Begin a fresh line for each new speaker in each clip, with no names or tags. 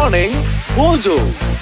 Morning Mojo.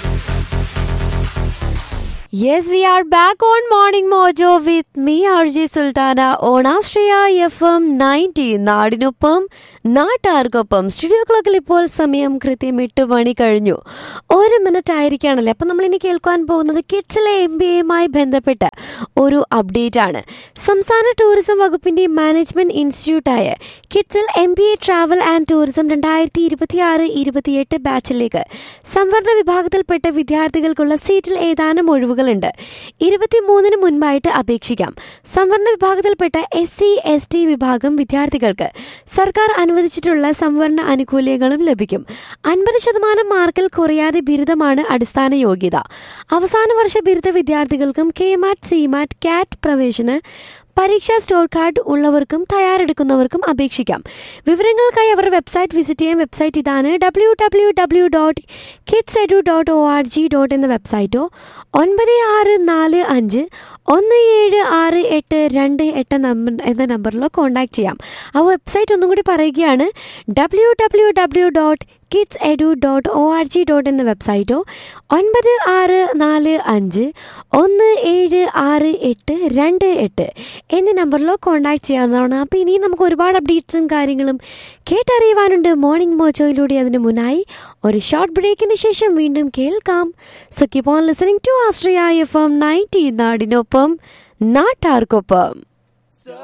Yes, we are back on Morning Mojo with me, RJ Sultana, on Austria FM 90. നാടിനൊപ്പം നാട്ടാർക്കൊപ്പം studio ക്ലോക്കിൽ ഇപ്പോൾ സമയം കൃത്യം എട്ട് മണി കഴിഞ്ഞു ഒരു മിനിറ്റ് ആയിരിക്കുകയാണല്ലേ അപ്പം നമ്മളിനി കേൾക്കാൻ പോകുന്നത് കിഡ്സിലെ എം ബി എയുമായി ബന്ധപ്പെട്ട് ഒരു അപ്ഡേറ്റ് ആണ് സംസ്ഥാന ടൂറിസം വകുപ്പിന്റെ മാനേജ്മെന്റ് ഇൻസ്റ്റിറ്റ്യൂട്ടായ കിഡ്സിൽ M B A travel and tourism രണ്ടായിരത്തി ഇരുപത്തിയാറ് ഇരുപത്തിയെട്ട് ബാച്ചിലേക്ക് സംവരണ വിഭാഗത്തിൽപ്പെട്ട വിദ്യാർത്ഥികൾക്കുള്ള സീറ്റിൽ ഏതാനും ഒഴിവുകളുണ്ട് ഇരുപത്തിമൂന്നിന് മുൻപായിട്ട് അപേക്ഷിക്കാം സംവരണ വിഭാഗത്തിൽപ്പെട്ട എസ് സി എസ് ടി വിഭാഗം വിദ്യാർത്ഥികൾക്ക് സർക്കാർ അനുവദിച്ചിട്ടുള്ള സംവരണ ആനുകൂല്യങ്ങളും ലഭിക്കും അൻപത് ശതമാനം മാർക്കിൽ കുറയാതെ ബിരുദമാണ് അടിസ്ഥാന യോഗ്യത അവസാന വർഷ ബിരുദ വിദ്യാർത്ഥികൾക്കും കെ മാറ്റ് സി മാറ്റ് കാറ്റ് പ്രവേശന പരീക്ഷാ സ്റ്റോർ കാർഡ് ഉള്ളവർക്കും തയ്യാറെടുക്കുന്നവർക്കും അപേക്ഷിക്കാം വിവരങ്ങൾക്കായി അവർ വെബ്സൈറ്റ് വിസിറ്റ് ചെയ്യാം വെബ്സൈറ്റ് ഇതാണ് W W W dot KITTS edu dot O R G dot എന്ന വെബ്സൈറ്റോ ഒൻപത് ആറ് നാല് അഞ്ച് ഒന്ന് ഏഴ് ആറ് എട്ട് രണ്ട് എട്ട് നമ്പർ എന്ന നമ്പറിലോ കോൺടാക്ട് ചെയ്യാം ആ വെബ്സൈറ്റ് ഒന്നും കൂടി പറയുകയാണ് W W W dot KITTS edu dot O R G dot എന്ന വെബ്സൈറ്റോ ഒൻപത് ആറ് നാല് അഞ്ച് ഒന്ന് ഏഴ് ആറ് എട്ട് രണ്ട് എട്ട് എന്നീ നമ്പറിലോ കോൺടാക്ട് ചെയ്യാവുന്നതാണ് അപ്പോൾ ഇനിയും നമുക്ക് ഒരുപാട് അപ്ഡേറ്റ്സും കാര്യങ്ങളും കേട്ടറിയുവാനുണ്ട് മോർണിംഗ് മോജോയിലൂടെ അതിന് മുന്നായി ഒരു ഷോർട്ട് ബ്രേക്കിന് ശേഷം വീണ്ടും കേൾക്കാം so keep on listening to Austria F M ninety നാടിനൊപ്പം നാട്ടാർക്കൊപ്പം